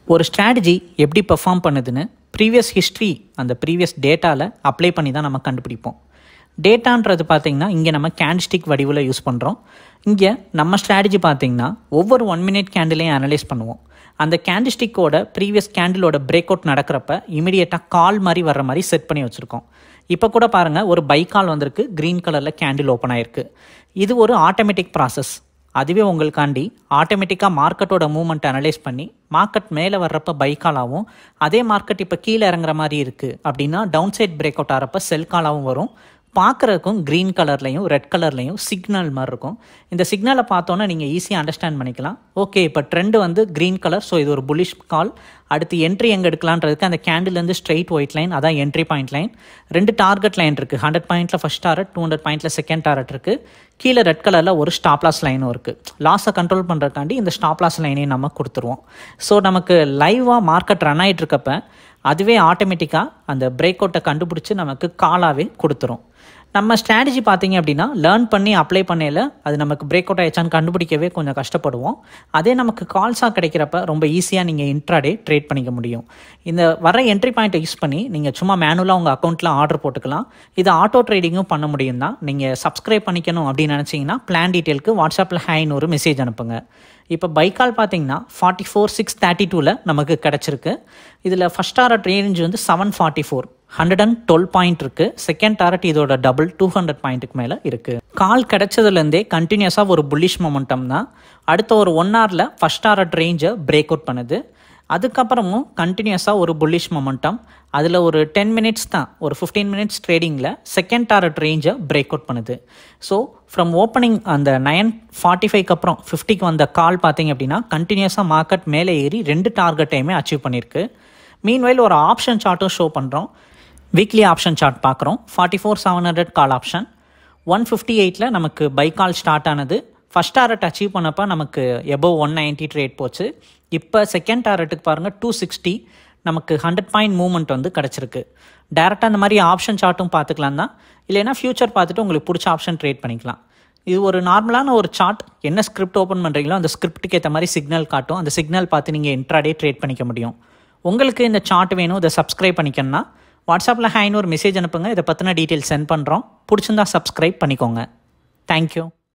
ஒரு ஸ்ட்ராட்டஜி எப்படி பெர்ஃபார்ம் பண்ணுதுன்னு ப்ரீவியஸ் ஹிஸ்ட்ரி அந்த ப்ரீவியஸ் டேட்டாவில் அப்ளை பண்ணி தான் நம்ம கண்டுபிடிப்போம் டேட்டான்றது பார்த்தீங்கன்னா இங்கே நம்ம கேண்டிஸ்டிக் வடிவில் யூஸ் பண்ணுறோம் இங்கே நம்ம ஸ்ட்ராட்டஜி பார்த்தீங்கன்னா ஒவ்வொரு ஒன் மினிட் கேண்டிலையும் அனலைஸ் பண்ணுவோம் அந்த கேண்டிஸ்டிக்கோட ப்ரீவியஸ் கேண்டிலோட பிரேக் அவுட் நடக்கிறப்ப இமீடியட்டாக கால் மாதிரி வர்ற மாதிரி செட் பண்ணி வச்சுருக்கோம் இப்போ கூட பாருங்கள் ஒரு பை கால் வந்திருக்கு க்ரீன் கலரில் கேண்டில் ஓப்பன் ஆயிருக்கு இது ஒரு ஆட்டோமேட்டிக் ப்ராசஸ் அதுவே உங்களுக்காண்டி ஆட்டோமேட்டிக்காக மார்க்கெட்டோட மூவ்மெண்ட் அனலைஸ் பண்ணி மார்க்கெட் மேலே வர்றப்ப பை காலாகவும் அதே மார்க்கெட் இப்போ கீழே இறங்குற மாதிரி இருக்குது அப்படின்னா டவுன் சைட் பிரேக் அவுட் ஆகிறப்ப செல் காலாகவும் வரும் பார்க்குறதுக்கும் க்ரீன் கலர்லையும் ரெட் கலர்லையும் சிக்னல் மாதிரி இருக்கும் இந்த சிக்னலை பார்த்தோன்னே நீங்கள் ஈஸியாக அண்டர்ஸ்டாண்ட் பண்ணிக்கலாம் ஓகே இப்போ ட்ரெண்டு வந்து க்ரீன் கலர் ஸோ இது ஒரு புல்லிஷ் கால் அடுத்து என்ட்ரி எங்கே எடுக்கலான்றதுக்கு அந்த கேண்டில்லேருந்து ஸ்ட்ரெயிட் ஒயிட் லைன் அதான் என்ட்ரி பாயிண்ட் லைன் ரெண்டு டார்கெட் லைன் இருக்குது ஹண்ட்ரட் பாயிண்ட்டில் ஃபஸ்ட் டாரட் டூ ஹண்ட்ரட் பாயிண்ட்டில் செகண்ட் டாரட் இருக்குது கீழே ரெட் கலரில் ஒரு ஸ்டாப்லாஸ் லைனும் இருக்குது லாஸை கண்ட்ரோல் பண்ணுறதுக்காண்டி இந்த ஸ்டாப்லாஸ் லைனையும் நம்ம கொடுத்துருவோம் ஸோ நமக்கு லைவாக மார்க்கெட் ரன் ஆகிட்டு இருக்கப்ப அதுவே ஆட்டோமேட்டிக்காக அந்த பிரேக் அவுட்டை கண்டுபிடிச்சி நமக்கு காலாகவே கொடுத்துரும் நம்ம ஸ்ட்ராட்டஜி பார்த்தீங்க அப்படின்னா லேர்ன் பண்ணி அப்ளை பண்ணையில் அது நமக்கு பிரேக் அவுட் ஆயிடுச்சான்னு கண்டுபிடிக்கவே கொஞ்சம் கஷ்டப்படுவோம் அதே நமக்கு கால்ஸாக கிடைக்கிறப்ப ரொம்ப ஈஸியாக நீங்கள் இன்ட்ராடே ட்ரேட் பண்ணிக்க முடியும் இந்த வர என்ட்ரி பாயிண்ட்டை யூஸ் பண்ணி நீங்கள் சும்மா மேனுவலாக உங்கள் அக்கௌண்ட்டில் ஆர்டர் போட்டுக்கலாம் இது ஆட்டோ ட்ரேடிங்கும் பண்ண முடியும் தான் நீங்கள் சப்ஸ்கிரைப் பண்ணிக்கணும் அப்படின்னு நினச்சிங்கன்னா பிளான் டீட்டெயிலுக்கு வாட்ஸ்அப்பில் ஹைன்னு ஒரு மெசேஜ் அனுப்புங்க இப்போ பைக்கால் பார்த்தீங்கன்னா ஃபார்ட்டி ஃபோர் சிக்ஸ் தேர்ட்டி டூவில் நமக்கு கிடச்சிருக்கு இதில் ஃபஸ்ட் டாரட் ரேஞ்ச் வந்து seven forty four hundred and twelve point இருக்குது செகண்ட் டாரட் இதோட டபுள் டூ ஹண்ட்ரட் பாயிண்ட்டுக்கு மேலே இருக்குது கால் கிடைச்சதுலேருந்தே கண்டினியூஸாக ஒரு புல்லிஷ் மொமெண்டம் தான் அடுத்த ஒரு ஒன் ஹவரில் ஃபஸ்ட் டாரட் ரேஞ்சை பிரேக் அவுட் பண்ணுது அதுக்கப்புறமும் கண்டினியூஸாக ஒரு புல்லிஷ் மொமெண்டம் அதில் ஒரு டென் மினிட்ஸ் தான் ஒரு ஃபிஃப்டீன் மினிட்ஸ் ட்ரேடிங்கில் செகண்ட் டாரட் ரேஞ்சை பிரேக் அவுட் பண்ணுது ஸோ ஃப்ரம் ஓப்பனிங் அந்த நைன் ஃபார்ட்டி ஃபைவ்க்கு அப்புறம் ஃபிஃப்டிக்கு வந்த கால் பார்த்தீங்க அப்படின்னா கண்டினியூஸாக மார்க்கெட் மேலே ஏறி ரெண்டு டார்கெட்டையுமே அச்சீவ் பண்ணியிருக்கு மீன்வைல் ஒரு ஆப்ஷன் சார்ட்டும் ஷோ பண்ணுறோம் வீக்லி ஆப்ஷன் சார்ட் பார்க்குறோம் forty four seven hundred call option one fifty எயிட்டில் நமக்கு பை கால் ஸ்டார்ட் ஆனது ஃபஸ்ட் டாரட் அச்சீவ் பண்ணப்போ நமக்கு எபோவ் ஒன் நைன்ட்டி ட்ரேட் போச்சு இப்போ செகண்ட் டாரட்டுக்கு பாருங்கள் டூ சிக்ஸ்டி நமக்கு ஹண்ட்ரட் பாயிண்ட் மூவ்மெண்ட் வந்து கிடச்சிருக்கு டேரெக்டாக அந்த மாதிரி ஆப்ஷன் சார்ட்டும் பார்த்துக்கலாம் தான் இல்லைன்னா ஃபியூச்சர் பார்த்துட்டு உங்களுக்கு பிடிச்ச ஆப்ஷன் ட்ரேட் பண்ணிக்கலாம் இது ஒரு நார்மலான ஒரு சார்ட் என்ன ஸ்கிரிப்ட் ஓப்பன் பண்ணுறீங்களோ அந்த ஸ்கிரிப்ட்டுக்கு ஏற்ற மாதிரி சிக்னல் காட்டும் அந்த சிக்னல் பார்த்து நீங்கள் இன்ட்ராடே ட்ரேட் பண்ணிக்க முடியும் உங்களுக்கு இந்த சார்ட் வேணும் இதை சப்ஸ்கிரைப் பண்ணிக்கணும்னா வாட்ஸ்அப்பில் ஹைன்னு ஒரு மெசேஜ் அனுப்புங்க இதை பற்றின டீட்டெயில்ஸ் சென்ட் பண்ணுறோம் பிடிச்சிருந்தா சப்ஸ்கிரைப் பண்ணிக்கோங்க தேங்க்யூ